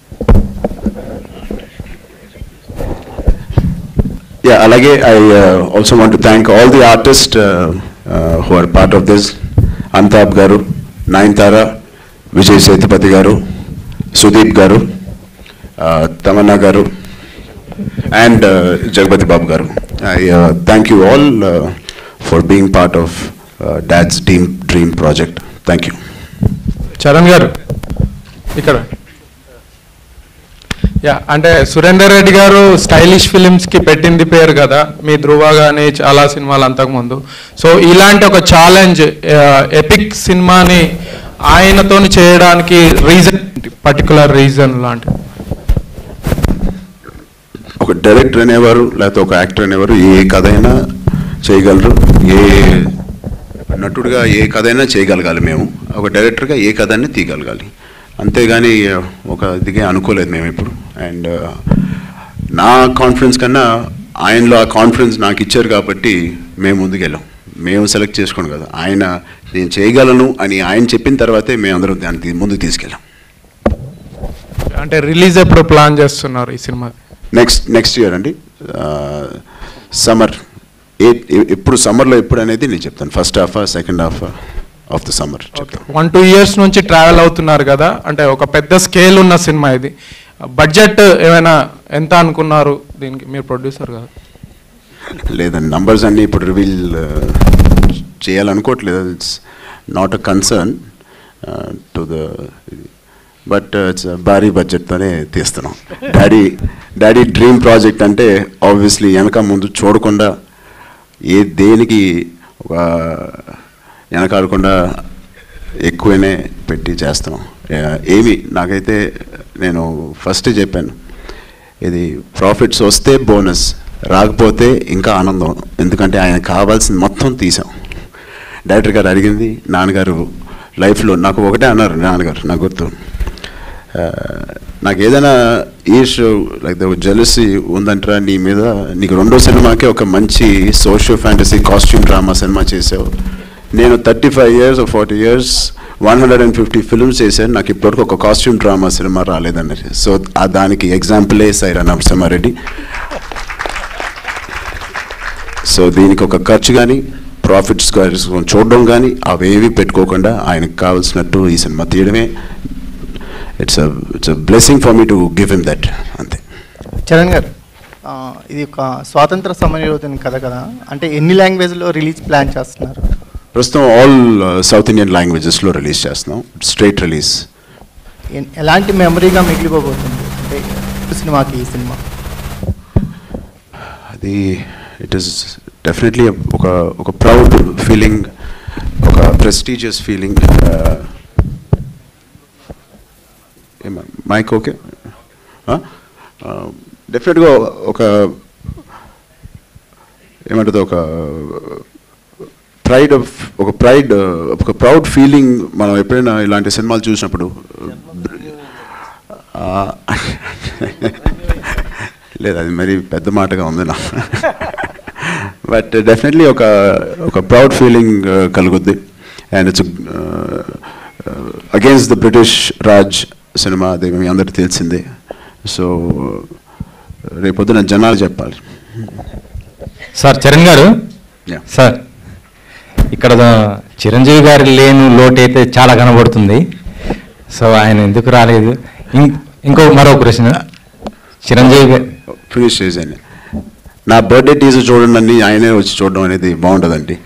yeah అలాగే I also want thank all the artist who are part of this Amitabh గారు నయన్తార విజయ్ సేతుపతి గారు సుదీప్ గారు తమన్నా గారు and Jagapathi Babu గారు I thank you all for being part of dad's dream dream project thank you Charan గారు ఇక్కడ yeah అంటే సురేందర్ రెడ్డి గారు స్టైలిష్ ఫిలిమ్స్కి పెట్టింది పేరు కదా మీ ధృవ కానీ చాలా సినిమాలు అంతకుముందు సో ఇలాంటి ఒక ఛాలెంజ్ ఎపిక్ సినిమాని ఆయనతో చేయడానికి రీజన్ పర్టికులర్ రీజన్ లాంటి ఒక డైరెక్టర్ అనేవారు లేకపోతే ఒక యాక్టర్ అనేవారు ఏ కథ అయినా చేయగలరు ఏ నటుడుగా ఏ కథ అయినా చేయగలగాలి మేము ఒక డైరెక్టర్గా ఏ కథ అయినా తీయగలగాలి అంతేగాని ఒక ఇదిగా అనుకోలేదు మేము ఇప్పుడు అండ్ నా కాన్ఫిడెన్స్ కన్నా ఆయనలో ఆ కాన్ఫిడెన్స్ నాకు ఇచ్చారు కాబట్టి మేము ముందుకెళ్ళాం మేము సెలెక్ట్ చేసుకోండి కదా ఆయన నేను చేయగలను అని ఆయన చెప్పిన తర్వాతే మేము అందరం దాన్ని ముందుకు తీసుకెళ్ళాం అంటే రిలీజ్ ఎప్పుడు ప్లాన్ చేస్తున్నారు ఈ సినిమా నెక్స్ట్ నెక్స్ట్ ఇయర్ అండి సమ్మర్ ఏ ఎప్పుడు సమ్మర్లో ఎప్పుడు అనేది నేను చెప్తాను first half second half of the summer చెప్తాను వన్ టూ ఇయర్స్ నుంచి ట్రావెల్ అవుతున్నారు కదా అంటే ఒక పెద్ద స్కేల్ ఉన్న సినిమా ఇది బడ్జెట్ ఏమైనా ఎంత అనుకున్నారు దీనికి మీరు ప్రొడ్యూసర్ కదా లేదండి నంబర్స్ అన్నీ ఇప్పుడు రివీల్ చేయాలనుకోవట్లేదు it's not a concern to the but it's భారీ బడ్జెట్తోనే తీస్తున్నాం డాడీ డాడీ డ్రీమ్ ప్రాజెక్ట్ అంటే ఆబ్వియస్లీ వెనక ముందు చూడకుండా ఏ దేనికి ఒక వెనకాడకుండా ఎక్కువనే పెట్టి చేస్తాం ఏ- ఏమి నాకైతే నేను ఫస్ట్ చెప్పాను ఇది ప్రాఫిట్స్ వస్తే బోనస్ రాకపోతే ఇంకా ఆనందం ఎందుకంటే ఆయన కావాల్సింది మొత్తం తీసాం డైరెక్టర్ గారు అడిగింది నాన్నగారు లైఫ్లో నాకు ఒకటే అన్నారు నాన్నగారు నాకు గుర్తు ఆ, నాకు ఏదైనా ఈష్ లైక్ జెలసీ ఉందంటారా నీ మీద నీకు రెండో సినిమాకే ఒక మంచి సోషియో ఫ్యాంటసీ కాస్ట్యూమ్ డ్రామా సినిమా చేసావు నేను thirty five years forty years one hundred and fifty films చేశాను నాకు ఇప్పటివరకు ఒక కాస్ట్యూమ్ డ్రామా సినిమా రాలేదన్నది సో ఆ దానికి ఎగ్జాంపులే సైరా నరసింహారెడ్డి సో దీనికి ఒక ఖర్చు కానీ ప్రాఫిట్స్ చూడడం కానీ అవేవి పెట్టుకోకుండా ఆయనకు కావాల్సినట్టు ఈ సినిమా తీయడమే it's it's blessing for me to give him that అంతే చరణ్ గారు ఆ, ఇది ఒక స్వాతంత్ర సమరయోధుని కథ కదా అంటే ఎన్ని లాంగ్వేజ్లో రిలీజ్ ప్లాన్ చేస్తున్నారు ప్రస్తుతం ఆల్ సౌత్ ఇండియన్ లాంగ్వేజెస్లో రిలీజ్ చేస్తున్నాం స్ట్రైట్ రిలీజ్ ఎన్- ఎలాంటి మెమరీగా మిగిలిపోబోతుంది అంటే ఈ సినిమాకి ఈ సినిమా అది ఇట్ ఈస్ డెఫినెట్లీ ఒక ఒక ప్రౌడ్ ఫీలింగ్ ఒక ప్రెస్టీజియస్ ఫీలింగ్ మైక్ ఓకే డెఫినెట్గా ఒక ఏమంటుంది ఒక ప్రైడ్ ఆఫ్ ఒక ప్రైడ్ ఒక ప్రౌడ్ ఫీలింగ్ మనం ఎప్పుడైనా ఇలాంటి సినిమాలు చూసినప్పుడు ఆ, లేదు అది మరి పెద్ద మాటగా ఉంది నా బట్ డెఫినెట్లీ ఒక ఒక ప్రౌడ్ ఫీలింగ్ కలుగుద్ది and it's against the British Raj సినిమా అది మీ అందరికీ తెలిసిందే సో రేపొద్దున జనాలు చెప్పాలి సార్ చరణ్ గారు Yeah. సార్ ఇక్కడ చిరంజీవి గారి లేను లోటు అయితే చాలా కనబడుతుంది సో ఆయన ఎందుకు రాలేదు ఇం- ఇంకో మరో ప్రశ్న చిరంజీవి గారు ఫినిష్ చేశాను నా బర్త్డే టీజర్ చూడండి అని ఆయనే వచ్చి చూడడం అనేది బాగుంటుందండి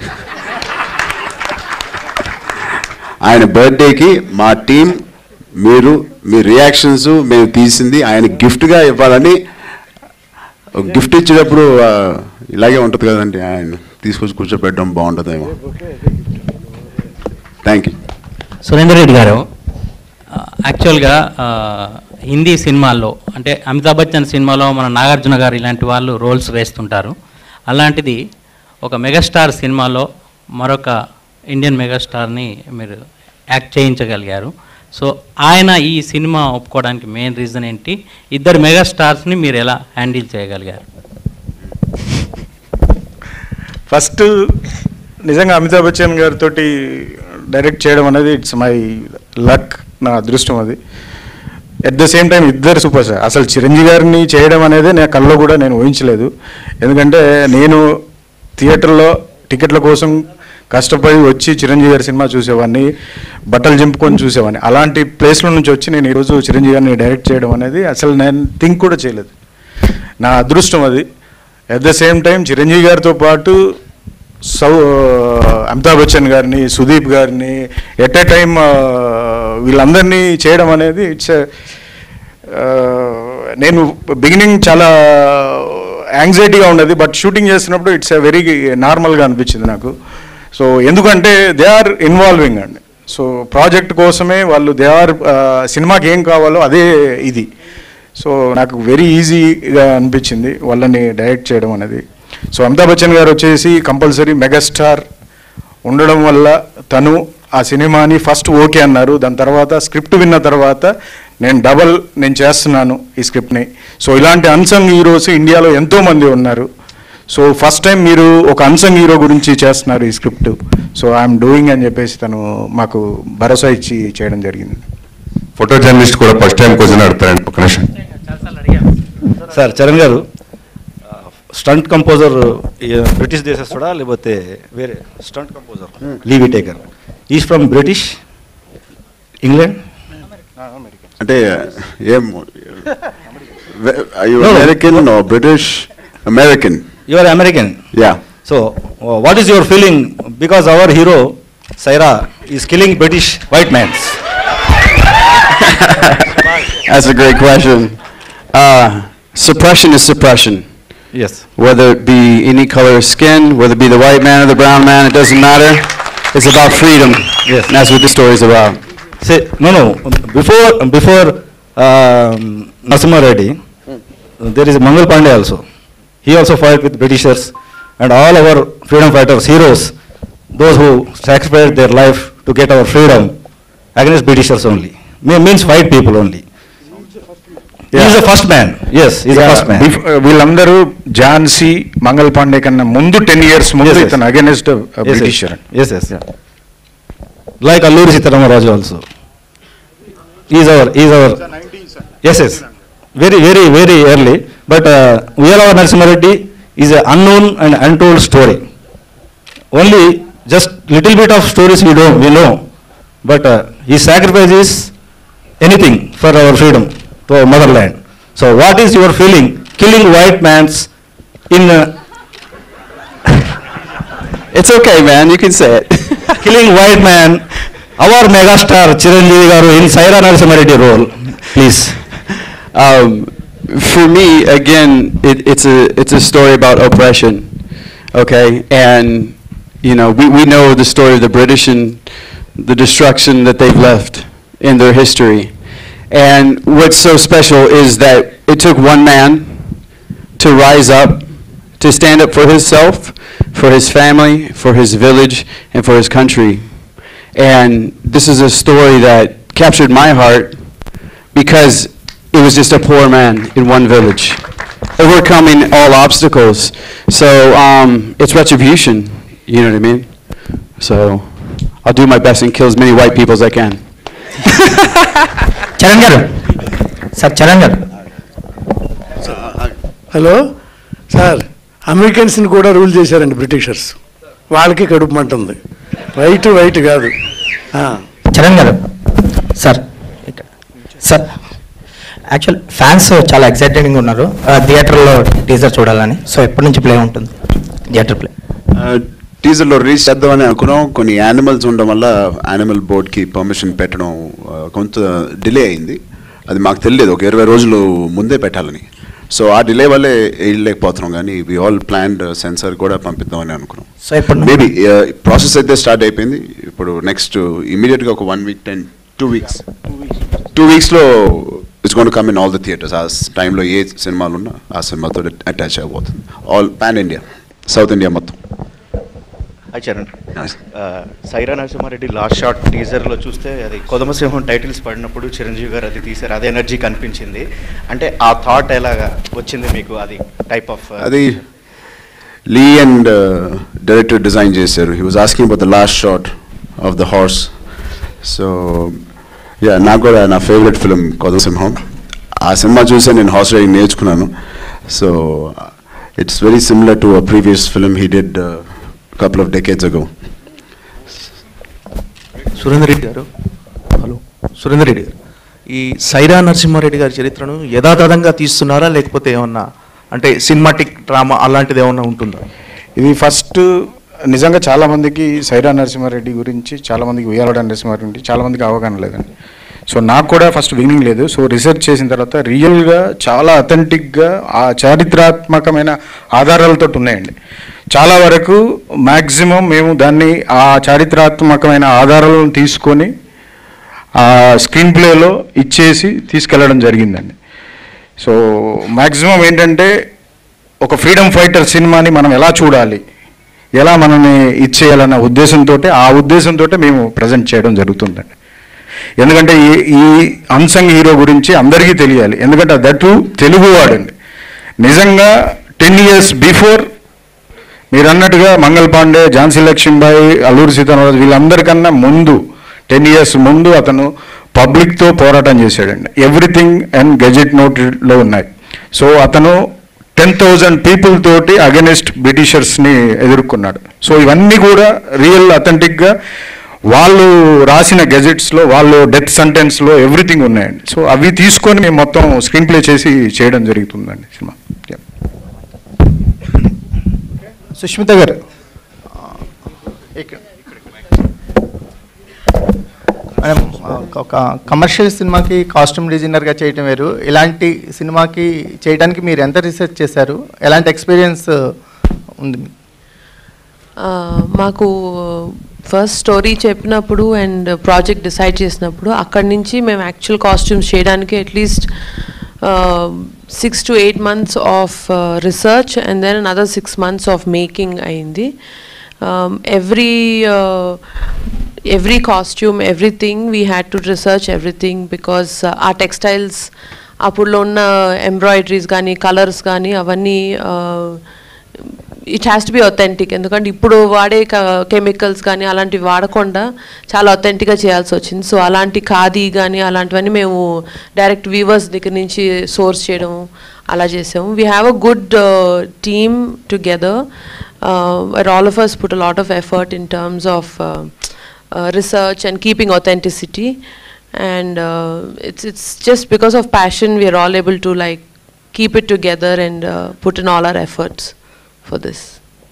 ఆయన బర్త్డేకి మా టీం మీరు మీ రియాక్షన్స్ మేము తీసింది ఆయన గిఫ్ట్గా ఇవ్వాలని ఒక గిఫ్ట్ ఇచ్చేటప్పుడు ఆ, ఇలాగే ఉంటుంది కదండి ఆయన తీసుకొచ్చి కూర్చోబెట్టడం బాగుంటుందేమో థ్యాంక్ యూ సురేందర్ రెడ్డి గారు ఆ, యాక్చువల్గా ఆ, హిందీ సినిమాల్లో అంటే అమితాబ్ బచ్చన్ సినిమాలో మన నాగార్జున గారు ఇలాంటి వాళ్ళు రోల్స్ వేస్తుంటారు అలాంటిది ఒక మెగాస్టార్ సినిమాలో మరొక ఇండియన్ మెగాస్టార్ని మీరు యాక్ట్ చేయించగలిగారు సో ఆయన ఈ సినిమా ఒప్పుకోవడానికి మెయిన్ రీజన్ ఏంటి ఇద్దరు మెగాస్టార్స్ని మీరు ఎలా హ్యాండిల్ చేయగలిగారు ఫస్ట్ నిజంగా అమితాబ్ బచ్చన్ గారితో డైరెక్ట్ చేయడం అనేది ఇట్స్ మై లక్ నా అదృష్టం అది ఎట్ ద సేమ్ టైం ఇద్దరు సూపర్ స్టార్ అసలు చిరంజీవి గారిని చేయడం అనేది నా కల్లో కూడా నేను ఊహించలేదు ఎందుకంటే నేను థియేటర్లో టికెట్ల కోసం కష్టపడి వచ్చి చిరంజీవి గారి సినిమా చూసేవాడిని బట్టలు చింపుకొని చూసేవాడిని అలాంటి ప్లేస్లో నుంచి వచ్చి నేను ఈరోజు చిరంజీవి గారిని డైరెక్ట్ చేయడం అనేది అసలు నేను థింక్ కూడా చేయలేదు నా అదృష్టం అది at the same time Chiranjeevi గారితో పాటు సౌ అమితాబ్ బచ్చన్ గారిని సుదీప్ గారిని ఎట్ ఏ టైం వీళ్ళందరినీ చేయడం అనేది ఇట్స్ నేను బిగినింగ్ చాలా యాంగ్జైటీగా ఉండేది బట్ షూటింగ్ చేస్తున్నప్పుడు ఇట్స్ ఎ వెరీ నార్మల్గా అనిపించింది నాకు సో ఎందుకంటే దే ఆర్ ఇన్వాల్వింగ్ అండి సో ప్రాజెక్ట్ కోసమే వాళ్ళు దే ఆర్ సినిమాకి ఏం కావాలో అదే ఇది సో నాకు వెరీ ఈజీగా అనిపించింది వాళ్ళని డైరెక్ట్ చేయడం అనేది సో అమితాబ్ బచ్చన్ గారు వచ్చేసి కంపల్సరీ మెగాస్టార్ ఉండడం వల్ల తను ఆ సినిమాని ఫస్ట్ ఓకే అన్నారు దాని తర్వాత స్క్రిప్ట్ విన్న తర్వాత నేను డబల్ నేను చేస్తున్నాను ఈ స్క్రిప్ట్ని సో ఇలాంటి అన్సంగ్ హీరోస్ ఇండియాలో ఎంతోమంది ఉన్నారు సో ఫస్ట్ టైం మీరు ఒక అన్సంగ్ హీరో గురించి చేస్తున్నారు ఈ స్క్రిప్ట్ సో ఐఎమ్ డూయింగ్ అని చెప్పేసి తను మాకు భరోసా ఇచ్చి చేయడం జరిగింది ఫోటో జర్నలిస్ట్ కూడా ఫస్ట్ టైం క్వశ్చన్ అడుగుతారండి ఒక నిమిషం సార్ చరణ్ గారు స్టంట్ కంపోజర్ బ్రిటిష్ దేశస్తుడా లేకపోతే వేరే stunt composer Lee Whittaker is from British England అంటే ఏం No, no. American British American you are American yeah so what is your feeling because our hero Saira is killing British white mans That's a great question. Uh, suppression is suppression. Yes. Whether it be any color of skin, whether it be the white man or the brown man, it doesn't matter. It's about freedom. Yes. And that's what the story is about. Say, no, no, before, before um, Narasimha Reddy, there is Mangal Pandey also. He also fought with Britishers and all our freedom fighters, heroes, those who sacrificed their life to get our freedom against Britishers only. Me- Means white people only. He is the first man. Yes, he is the Yeah, first man. bef- uh, వీళ్ళందరూ ఝాన్సీ మంగల్ పాండే కన్నా ముందు ten years ముందు Yes, yes. ఇతను against Yes, yes. Britisher Yes, yes. Like Alluri Sitaramaraja also. He is our, he is our. Yes, yes. Very, very, very early. But uh, Uyalavar Narasimha Reddy is an unknown and untold story. Only just little bit of stories we know, we know. But uh, his sacrifice is anything for our freedom to our motherland. So what is your feeling killing white man's in uh, It's okay, man. You can say it. killing white man, our megastar Chiranjeevi garu in Saira Narasimha Reddy role, please. Um, for me, again, it, it's a it's a story about oppression, okay? And you know, we, we know the story of the British and the destruction that they've left in their history. And what's so special is that it took one man to rise up, to stand up for himself, for his family, for his village, and for his country. And this is a story that captured my heart because it was just a poor man in one village, overcoming all obstacles. So um, it's retribution, you know what I mean? So I'll do my best and kill as many white people as I can. Charan గారు sir Charan గారు hello sir అమెరికన్స్ని కూడా rule చేశారండి Britishers వాళ్ళకి కడుపు మంట ఉంది white white కాదు ఆ. చరణ్ గారు సార్ ఇక్కడ సార్ యాక్చువల్ ఫ్యాన్స్ చాలా ఎక్సైటెడ్గా ఉన్నారు థియేటర్లో టీజర్ చూడాలని సో ఎప్పటి నుంచి ప్లే ఉంటుంది థియేటర్ ప్లే టీజర్లో రిలీజ్ చేద్దామని అనుకున్నాం కొన్ని యానిమల్స్ ఉండడం వల్ల యానిమల్ బోర్డ్కి పర్మిషన్ పెట్టడం ఆ, కొంత డిలే అయింది అది మాకు తెలియదు ఒక ఇరవై రోజులు ముందే పెట్టాలని సో ఆ డిలే వల్లే వెళ్ళలేకపోతున్నాం కానీ వి ఆల్ ప్లాన్డ్ సెన్సర్ కూడా పంపిద్దామని అనుకున్నాం సో ఇప్పుడు మేబీ ప్రాసెస్ అయితే స్టార్ట్ అయిపోయింది ఇప్పుడు నెక్స్ట్ ఇమీడియట్గా ఒక one week ten two weeks two వీక్స్లో it's gone come in all the theaters ఆ టైంలో ఏ సినిమాలు ఉన్నా ఆ సినిమాతో అటాచ్ అయిపోతుంది all pan India south India మొత్తం హాయ్ చరణ్ ఆ, సైరా నరసింహారెడ్డి లాస్ట్ షాట్ టీజర్లో చూస్తే అది కొదమసింహం టైటిల్స్ పడినప్పుడు చిరంజీవి గారు అది తీశారు అదే ఎనర్జీ కనిపించింది అంటే ఆ థాట్ ఎలాగా వచ్చింది మీకు అది టైప్ ఆఫ్ అది లీ అండ్ డైరెక్టర్ డిజైన్ చేశారు he was asking about the last shot of the horse so yeah నాకు కూడా నా ఫేవరెట్ ఫిలిం కొదసింహం ఆ సినిమా చూసే నేను హార్స్ రైడింగ్ నేర్చుకున్నాను so it's very similar to a previous film he did couple of decades ago Surender Reddy గారు హలో సురేందర్ రెడ్డి గారు ఈ సైరా నరసింహారెడ్డి గారి చరిత్రను యథాతథంగా తీస్తున్నారా లేకపోతే ఏమన్నా అంటే సినిమాటిక్ డ్రామా అలాంటిది ఏమన్నా ఉంటుందా ఇది ఫస్ట్ నిజంగా చాలా మందికి సైరా నరసింహారెడ్డి గురించి చాలా మందికి ఉయ్యాలడ నరసింహారెడ్డి గురించి చాలా మందికి అవగాహన లేదండి సో నాకు కూడా ఫస్ట్ వినింగ్ లేదు సో రీసెర్చ్ చేసిన తర్వాత రియల్గా చాలా అథెంటిక్గా ఆ చారిత్రాత్మకమైన ఆధారాలతో ఉన్నాయండి చాలా వరకు మ్యాక్సిమం మేము దాన్ని ఆ చారిత్రాత్మకమైన ఆధారాలను తీసుకొని ఆ స్క్రీన్ ప్లేలో ఇచ్చేసి తీసుకెళ్ళడం జరిగిందండి సో మ్యాక్సిమం ఏంటంటే ఒక ఫ్రీడమ్ ఫైటర్ సినిమాని మనం ఎలా చూడాలి ఎలా మనల్ని ఇచ్చేయాలన్న ఉద్దేశంతో ఆ ఉద్దేశంతో మేము ప్రజెంట్ చేయడం జరుగుతుందండి ఎందుకంటే ఈ ఈ అన్సంగ్ హీరో గురించి అందరికీ తెలియాలి ఎందుకంటే దట్టు తెలుగువాడండి నిజంగా టెన్ ఇయర్స్ బిఫోర్ మీరు అన్నట్టుగా మంగళ పాండే ఝాన్సీ లక్ష్మీబాయి అల్లూరి సీతారామరాజు వీళ్ళందరికన్నా ముందు టెన్ ఇయర్స్ ముందు అతను పబ్లిక్తో పోరాటం చేశాడండి ఎవ్రీథింగ్ అండ్ గెజెట్ నోట్లో ఉన్నాయి సో అతను టెన్ థౌజండ్ పీపుల్ తోటి అగెనిస్ట్ బ్రిటిషర్స్ని ఎదుర్కొన్నాడు సో ఇవన్నీ కూడా రియల్ అథెంటిక్గా వాళ్ళు రాసిన గెజెట్స్లో వాళ్ళు డెత్ సెంటెన్స్లో ఎవ్రీథింగ్ ఉన్నాయండి సో అవి తీసుకొని మేము మొత్తం స్క్రీన్ ప్లే చేసి చేయడం జరుగుతుందండి సినిమా Yeah. సుష్మిత గారు మనం ఒక కమర్షియల్ సినిమాకి కాస్ట్యూమ్ డిజైనర్గా చేయటం వేరు ఇలాంటి సినిమాకి చేయడానికి మీరు ఎంత రీసెర్చ్ చేశారు ఎలాంటి ఎక్స్పీరియన్స్ ఉంది మీకు? ఆ, మాకు ఫస్ట్ స్టోరీ చెప్పినప్పుడు అండ్ ప్రాజెక్ట్ డిసైడ్ చేసినప్పుడు అక్కడి నుంచి మేము యాక్చువల్ కాస్ట్యూమ్స్ చేయడానికి at least six to eight months of research and then another six months of making అయింది every every costume everything we had to research everything because ఆ textiles అప్పుడులో ఉన్న ఎంబ్రాయిడరీస్ కానీ కలర్స్ కానీ అవన్నీ it has to be authentic ఎందుకంటే ఇప్పుడు వాడే కెమికల్స్ కానీ అలాంటివి వాడకుండా చాలా అథెంటిక్గా చేయాల్సి వచ్చింది సో అలాంటి ఖాదీ కానీ అలాంటివన్నీ మేము డైరెక్ట్ వీవర్స్ దగ్గర నుంచి సోర్స్ చేయడం అలా చేసాము we have a good team together all of us put a lot of effort in terms of research and keeping authenticity and uh, it's it's just because of passion we are all able to like keep it together and uh, put in all our efforts for this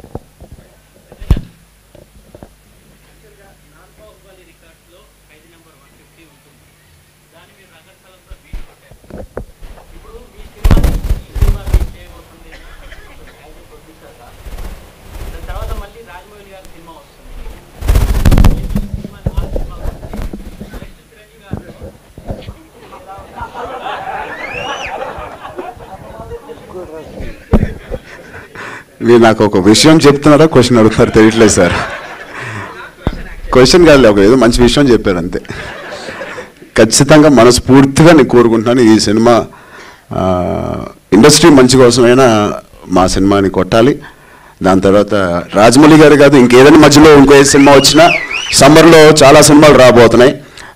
మీరు నాకు ఒక విషయం చెప్తున్నారా question అడుగుతారు తెలియట్లేదు sir question కాదు ఒక ఏదో మంచి విషయం చెప్పారు అంతే ఖచ్చితంగా మనస్ఫూర్తిగా నేను కోరుకుంటున్నాను ఈ సినిమా ఆ, ఇండస్ట్రీ మంచి కోసమైనా మా సినిమాని కొట్టాలి దాని తర్వాత రాజమౌళి గారు కాదు ఇంకేదైనా మధ్యలో ఇంకో ఏ సినిమా వచ్చినా సమ్మర్లో చాలా సినిమాలు రాబోతున్నాయి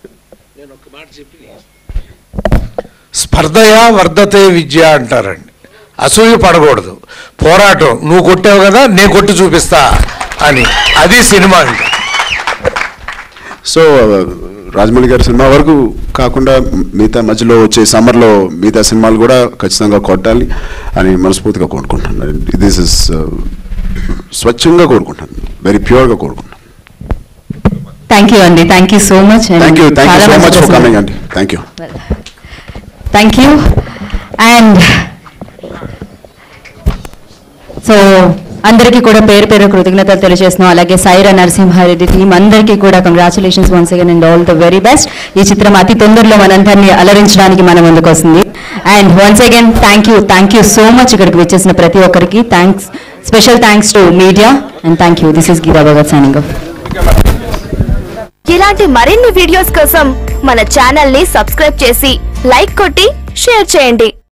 స్పర్ధయా వర్ధతే విద్య అంటారండి అసూయ పడకూడదు పోరాటం నువ్వు కొట్టావు కదా నేను కొట్టి చూపిస్తా అని అది సినిమా అంటే సో రాజమౌళి గారి సినిమా వరకు కాకుండా మిగతా మధ్యలో వచ్చే సమ్మర్లో మిగతా సినిమాలు కూడా ఖచ్చితంగా కొట్టాలి అని మనస్ఫూర్తిగా కోరుకుంటున్నాను దిస్ ఇస్ స్వచ్ఛంగా కోరుకుంటాను వెరీ ప్యూర్గా కోరుకుంటాను థ్యాంక్ యూ అండి thank you so much thank you thank you so much for coming అండి thank you thank you and so అందరికీ కూడా పేరు పేరు కృతజ్ఞతలు తెలియజేస్తున్నాం అలాగే సైరా నరసింహారెడ్డి టీం అందరికీ కూడా congratulations once again and all the very best ఈ చిత్రం అతి తొందరలో మనందరినీ అలరించడానికి మన ముందుకు వస్తుంది and once again thank you thank you so much ఇక్కడికి వచ్చేసిన ప్రతి ఒక్కరికి thanks special thanks to media and thank you this is Geetha Bhagat signing off ఇలాంటి మరిన్ని వీడియోస్ కోసం మన ఛానల్ ని సబ్స్క్రైబ్ చేసి లైక్ కొట్టి షేర్ చేయండి